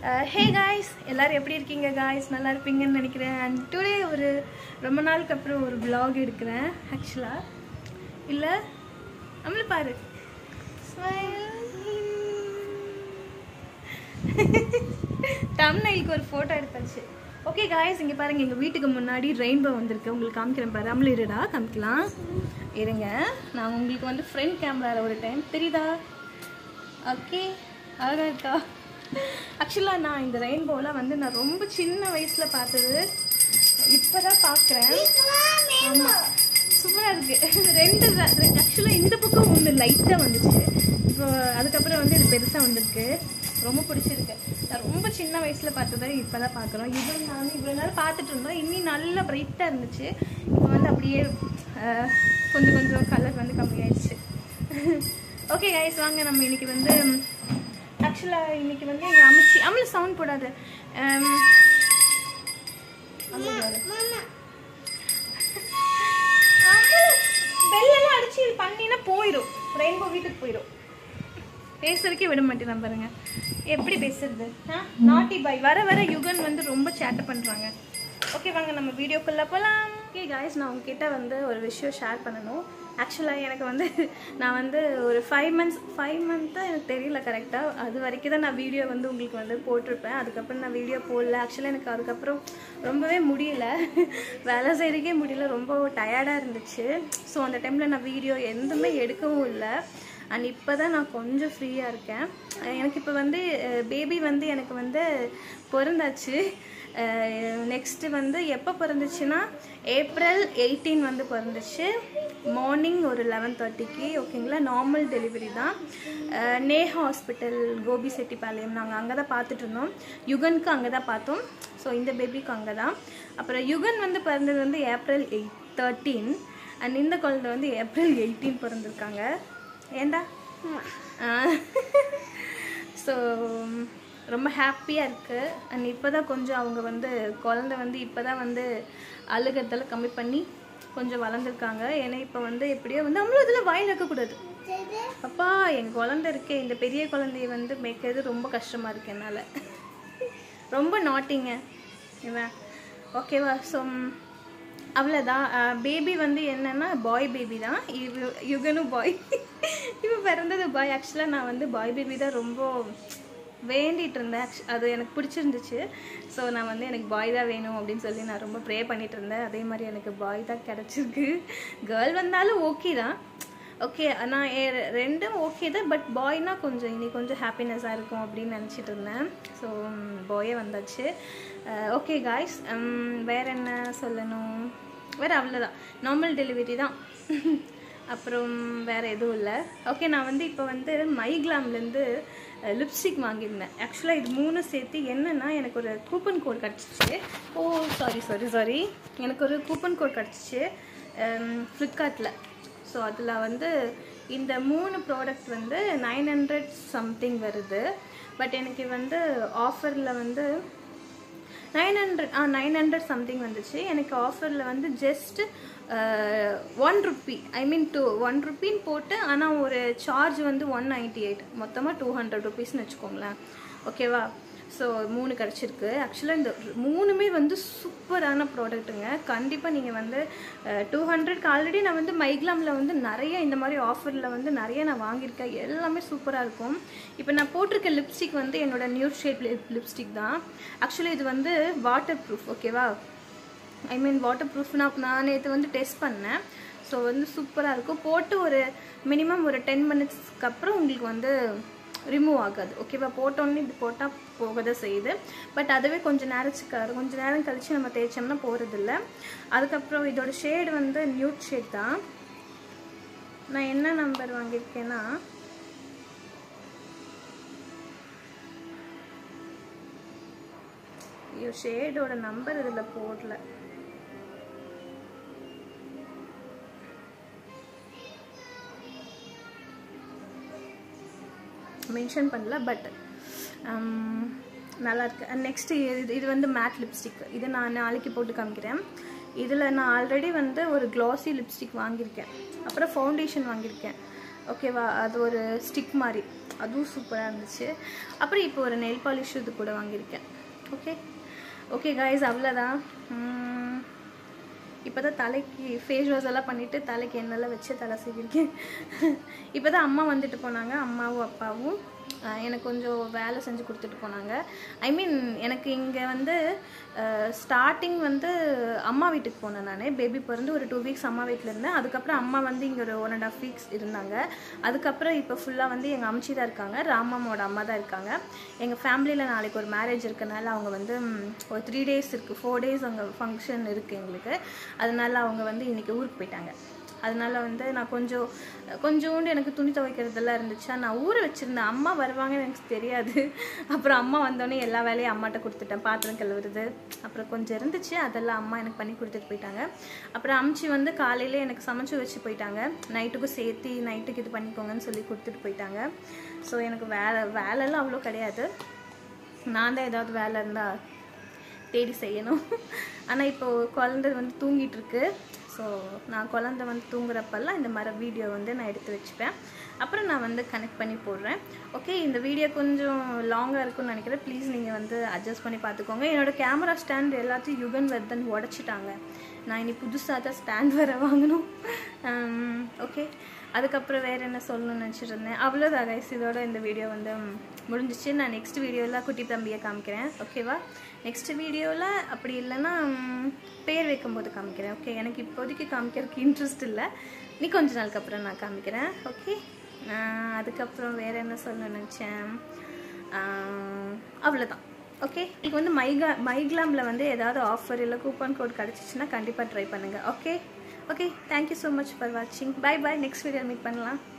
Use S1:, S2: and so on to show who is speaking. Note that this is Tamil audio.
S1: ஹே காய்ஸ் எல்லாரும் எப்படி இருக்கீங்க காய்ஸ் நல்லா இருப்பீங்கன்னு நினைக்கிறேன் அண்ட் டுடே ஒரு ரொம்ப நாளுக்கு அப்புறம் ஒரு vlog எடுக்கிறேன் ஆக்சுவலாக இல்லை நம்மள பாரு தம்னைலுக்கு ஒரு ஃபோட்டோ எடுத்தாச்சு ஓகே காய்ஸ் இங்கே பாருங்க எங்கள் வீட்டுக்கு முன்னாடி ரெயின்போ வந்திருக்கு உங்களுக்கு காமிக்கிறேன் பாரு அம்மள இருடா காமிக்கலாம் இருங்க நான் உங்களுக்கு வந்து ஃப்ரண்ட் கேமராவில் ஒரு டைம் தெரியுதா ஓகே அழகா இருக்கா ஆக்சுவலாக நான் இந்த ரெயின்போலாம் வந்து நான் ரொம்ப சின்ன வயசில் பார்த்தது இப்போ தான் பார்க்குறேன் ஆமாம் சூப்பராக இருக்குது ரெண்டு ஆக்சுவலாக இந்த பக்கம் ஒன்று லைட்டாக வந்துச்சு இப்போ அதுக்கப்புறம் வந்து இது பெருசாக வந்திருக்கு ரொம்ப பிடிச்சிருக்கு நான் ரொம்ப சின்ன வயசில் பார்த்ததை இப்போ தான் பார்க்குறோம் இவ்வளோ நானும் இவ்வளோ நேரம் பார்த்துட்டு இருந்தோம் இன்னும் நல்லா பிரைட்டாக இருந்துச்சு இப்போ வந்து அப்படியே அஹ், கொஞ்சம் கொஞ்சம் கலர் வந்து கம்மியாயிடுச்சு ஓகே கைஸ் வாங்க நம்ம இன்னைக்கு வந்து ஆக்சுவலாக இன்னைக்கு வந்து எங்கள் அமிச்சி அமில் சவுண்ட் போடாது Um, அமுல் பாரு. அமுல், bell எல்லாம் அடிச்சு இது பண்ணினா போயிடும் ரெயின்போ வீட்டுக்கு போயிடும் பேசுறதுக்கே விட மாட்டேன் பாருங்க எப்படி பேசுறது நாட்டி பாய் வர வர யுகன் வந்து ரொம்ப சேட்டை பண்றாங்க ஓகே வாங்க நம்ம வீடியோக்குள்ள போகலாம் ஓகே காய்ஸ் நான் உங்ககிட்ட வந்து ஒரு விஷயம் ஷேர் பண்ணணும் ஆக்சுவலாக எனக்கு வந்து நான் வந்து ஒரு ஃபைவ் மந்த்ஸ் ஃபைவ் மந்த்தாக எனக்கு தெரியல கரெக்டாக அது வரைக்கும் தான் நான் வீடியோ வந்து உங்களுக்கு வந்து போட்டிருப்பேன் அதுக்கப்புறம் நான் வீடியோ போடல ஆக்சுவலாக எனக்கு அதுக்கப்புறம் ரொம்பவே முடியல வேலை செய்யறதுக்கே முடியல ரொம்ப டயர்டாக இருந்துச்சு ஸோ அந்த டைமில் நான் வீடியோ எதுவுமே எடுக்கவும் இல்லை அண்ட் இப்போ தான் நான் கொஞ்சம் ஃப்ரீயாக இருக்கேன் அஹ் எனக்கு இப்போ வந்து பேபி வந்து எனக்கு வந்து பிறந்தாச்சு நெக்ஸ்ட்டு வந்து எப்போ பிறந்துச்சுன்னா ஏப்ரல் எயிட்டீன் வந்து பிறந்துச்சு மார்னிங் ஒரு லெவன் தேர்ட்டிக்கு ஓகேங்களா நார்மல் டெலிவரி தான் அஹ் நேஹா ஹாஸ்பிட்டல் கோபி செட்டிப்பாளையம் நாங்கள் அங்கே தான் பார்த்துட்டு இருந்தோம் யுகனுக்கு அங்கே தான் பார்த்தோம் ஸோ இந்த பேபிக்கு அங்கே தான் அப்புறம் யுகன் வந்து பிறந்தது வந்து ஏப்ரல் எயிட் தேர்ட்டீன் அண்ட் இந்த குழந்தை வந்து ஏப்ரல் எயிட்டீன் பிறந்திருக்காங்க ஏண்டா ஸோ ரொம்ப ஹாப்பியாக இருக்குது அண்ட் இப்போ தான் கொஞ்சம் அவங்க வந்து குழந்தை வந்து இப்போ தான் வந்து அழுகிறதெல்லாம் கம்மி பண்ணி கொஞ்சம் வளர்ந்துருக்காங்க ஏன்னா இப்போ வந்து எப்படியோ வந்து நம்மளும் இதில் வாயில் வைக்கக்கூடாது அப்பா என் குழந்தை இருக்கே இந்த பெரிய குழந்தைய வந்து மேய்க்கிறது ரொம்ப கஷ்டமாக இருக்கு என்னால் ரொம்ப நாட்டிங்க இவன் ஓகேவா ஸோ அவ்வளோதான் பேபி வந்து என்னன்னா பாய் பேபி தான் இவ யுகனும் பாய் இவ பிறந்தது பாய் ஆக்சுவலாக நான் வந்து பாய் பேபி தான் ரொம்ப வேண்டிட்டு இருந்தேன் Actu- அது எனக்கு பிடிச்சிருந்துச்சு ஸோ நான் வந்து எனக்கு பாய் தான் வேணும் அப்படின்னு சொல்லி நான் ரொம்ப ப்ரே பண்ணிட்டு இருந்தேன் அதே மாதிரி எனக்கு பாய் தான் கிடச்சிருக்கு கேர்ள் வந்தாலும் ஓகே தான் ஓகே நான் ஏ- ரெண்டும் ஓகே தான் பட் பாய்னா கொஞ்சம் இனி கொஞ்சம் ஹாப்பினஸ்ஸாக இருக்கும் அப்படின்னு நினச்சிட்டு இருந்தேன் ஸோ பாயே வந்தாச்சு ஓகே காய்ஸ் வேற என்ன சொல்லணும் வேற அவ்வளோதான் நார்மல் டெலிவரி தான் அப்புறம் வேற எதுவும் இல்லை ஓகே நான் வந்து இப்போ வந்து மைக்லாம்லேருந்து லிப்ஸ்டிக் வாங்கியிருந்தேன் ஆக்சுவலாக இது மூணு சேர்த்து என்னன்னா எனக்கு ஒரு கூப்பன் கோட் கிடச்சிச்சு ஓ சாரி சாரி சாரி எனக்கு ஒரு கூப்பன் கோட் கிடச்சிச்சு ஃப்ளிப்கார்ட்டில் ஸோ அதில் வந்து இந்த மூணு ப்ராடக்ட் வந்து நைன் ஹண்ட்ரட் சம்திங் வருது பட் எனக்கு வந்து ஆஃபரில் வந்து nine hundred uh nine hundred something வந்துச்சு எனக்கு ஆஃபரில் வந்து just one rupee I mean two one ருப்பின்னு போட்டு ஆனால் ஒரு சார்ஜ் வந்து ஒன் நைன்ட்டி எயிட் மொத்தமாக டூ ஹண்ட்ரட் ருபீஸ்னு வச்சுக்கோங்களேன் ஓகேவா ஸோ மூணு கிடச்சிருக்கு ஆக்சுவலாக இந்த மூணுமே வந்து சூப்பரான ப்ராடக்ட்டுங்க கண்டிப்பாக நீங்கள் வந்து டூ ஹண்ட்ரட்க்கு ஆல்ரெடி நான் வந்து மைக்லாமில் வந்து நிறைய இந்த மாதிரி ஆஃபரில் வந்து நிறைய நான் வாங்கியிருக்கேன் எல்லாமே சூப்பராக இருக்கும் இப்போ நான் போட்டிருக்க லிப்ஸ்டிக் வந்து என்னோட நியூட் ஷேட் லிப்ஸ்டிக் தான் ஆக்சுவலி இது வந்து வாட்டர் ப்ரூஃப் ஓகேவா ஐ மீன் வாட்டர் ப்ரூஃப் நான் நான் நேற்று வந்து டெஸ்ட் பண்ணேன் ஸோ வந்து சூப்பராக இருக்கும் போட்டு ஒரு மினிமம் ஒரு டென் மினிட்ஸ்க்கு அப்புறம் உங்களுக்கு வந்து ரிமூவ் ஆகாது ஓகேவா போட்டோன்னே இது போட்டால் போக தான் செய்யுது பட் அதுவே கொஞ்சம் நேரத்துக்கு கொஞ்சம் நேரம் கழித்து நம்ம தேய்ச்சோம்னா போகிறதில்ல அதுக்கப்புறம் இதோட ஷேடு வந்து நியூட் ஷேட் தான் நான் என்ன நம்பர் வாங்கியிருக்கேன்னா ஐயோ ஷேடோட நம்பர் இதில் போடல மென்ஷன் பண்ணல பட் நல்லா இருக்கு நெக்ஸ்ட் இது இது வந்து மேட் லிப்ஸ்டிக் இது நான் நாளைக்கு போட்டு காமிக்கிறேன் இதில் நான் ஆல்ரெடி வந்து ஒரு க்ளாஸி லிப்ஸ்டிக் வாங்கியிருக்கேன் அப்புறம் ஃபவுண்டேஷன் வாங்கியிருக்கேன் ஓகேவா அது ஒரு ஸ்டிக் மாதிரி அதுவும் சூப்பராக இருந்துச்சு அப்புறம் இப்போ ஒரு நெல் பாலிஷ் இது கூட வாங்கியிருக்கேன் ஓகே ஓகே காய்ஸ் அவ்வளோதான் இப்போ தான் தலைக்கு ஃபேஸ் வாஷ் எல்லாம் பண்ணிவிட்டு தலைக்கு எண்ணெல்லாம் வச்சு தலை சீவிருக்கேன் இப்போ தான் அம்மா வந்துட்டு போனாங்க அம்மாவும் அப்பாவும் அஹ், எனக்கு கொஞ்சம் வேலை செஞ்சு கொடுத்துட்டு போனாங்க ஐ மீன் எனக்கு இங்கே வந்து ஸ்டார்டிங் வந்து அம்மா வீட்டுக்கு போனேன் நான் பேபி பிறந்து ஒரு டூ வீக்ஸ் அம்மா வீட்டில் இருந்தேன் அதுக்கப்புறம் அம்மா வந்து இங்கே ஒரு ஒன் அண்ட் ஆஃப் வீக்ஸ் இருந்தாங்க அதுக்கப்புறம் இப்போ ஃபுல்லாக வந்து எங்கள் அம்ச்சி தான் இருக்காங்க ராமாமோட அம்மா தான் இருக்காங்க எங்கள் ஃபேமிலியில் நாளைக்கு ஒரு மேரேஜ் இருக்கனால அவங்க வந்து ம், ஒரு த்ரீ டேஸ் இருக்குது ஃபோர் டேஸ் அங்கே ஃபங்க்ஷன் இருக்குது எங்களுக்கு அதனால அவங்க வந்து இன்றைக்கி ஊருக்கு போயிட்டாங்க அதனால வந்து நான் கொஞ்சம் கொஞ்சோண்டு எனக்கு துணி துவைக்கிறதெல்லாம் இருந்துச்சா நான் ஊற வச்சுருந்தேன் அம்மா வருவாங்கன்னு எனக்கு தெரியாது அப்புறம் அம்மா வந்தோடனே எல்லா வேலையும் அம்மாட்ட கொடுத்துட்டேன் பாத்திரம் கழுவுறது அப்புறம் கொஞ்சம் இருந்துச்சு அதெல்லாம் அம்மா எனக்கு பண்ணி கொடுத்துட்டு போயிட்டாங்க அப்புறம் அம்ச்சி வந்து காலையிலே எனக்கு சமைச்சு வச்சு போயிட்டாங்க நைட்டுக்கும் சேர்த்து நைட்டுக்கு இது பண்ணிக்கோங்கன்னு சொல்லி கொடுத்துட்டு போயிட்டாங்க ஸோ எனக்கு வேலை வேலைலாம் அவ்வளோ கிடையாது நான் தான் ஏதாவது வேலை இருந்தால் தேடி செய்யணும் ஆனால் இப்போது குழந்தை வந்து தூங்கிட்டு இருக்கு ஸோ நான் குழந்தை வந்து தூங்குறப்பெல்லாம் இந்த மாதிரி வீடியோ வந்து நான் எடுத்து வச்சுப்பேன் அப்புறம் நான் வந்து கனெக்ட் பண்ணி போடுறேன் ஓகே இந்த வீடியோ கொஞ்சம் லாங்காக இருக்கும்னு நினைக்கிறேன் ப்ளீஸ் நீங்கள் வந்து அட்ஜஸ்ட் பண்ணி பார்த்துக்கோங்க என்னோடய கேமரா ஸ்டாண்ட் எல்லாத்தையும் யுகன் வர்தன் உடச்சிட்டாங்க நான் இனி புதுசாக தான் ஸ்டாண்ட் வேறு வாங்கணும் ஓகே அதுக்கப்புறம் வேறு என்ன சொல்லணும்னு நினச்சிட்டு இருந்தேன் அவ்வளோதான் கைஸ் இதோட இந்த வீடியோ வந்து ம், முடிஞ்சிச்சு நான் நெக்ஸ்ட் வீடியோவில் குட்டி தம்பியை காமிக்கிறேன் ஓகேவா நெக்ஸ்ட் வீடியோவில் அப்படி இல்லைன்னா ம், பேர் வைக்கும்போது காமிக்கிறேன் ஓகே எனக்கு இப்போதைக்கு காமிக்கிறதுக்கு இன்ட்ரெஸ்ட் இல்லை நீ கொஞ்ச நாளுக்கு அப்புறம் நான் காமிக்கிறேன் ஓகே அதுக்கப்புறம் வேறு என்ன சொல்ல நினச்சேன் அவ்வளோதான் ஓகே இப்போ வந்து மைகா மைக்லாமில் வந்து ஏதாவது ஆஃபர் இல்லை கூப்பன் கோட் கிடச்சிச்சின்னா கண்டிப்பாக ட்ரை பண்ணுங்கள் okay okay thank you so much for வாட்சிங் bye bye next video meet பண்ணலாம்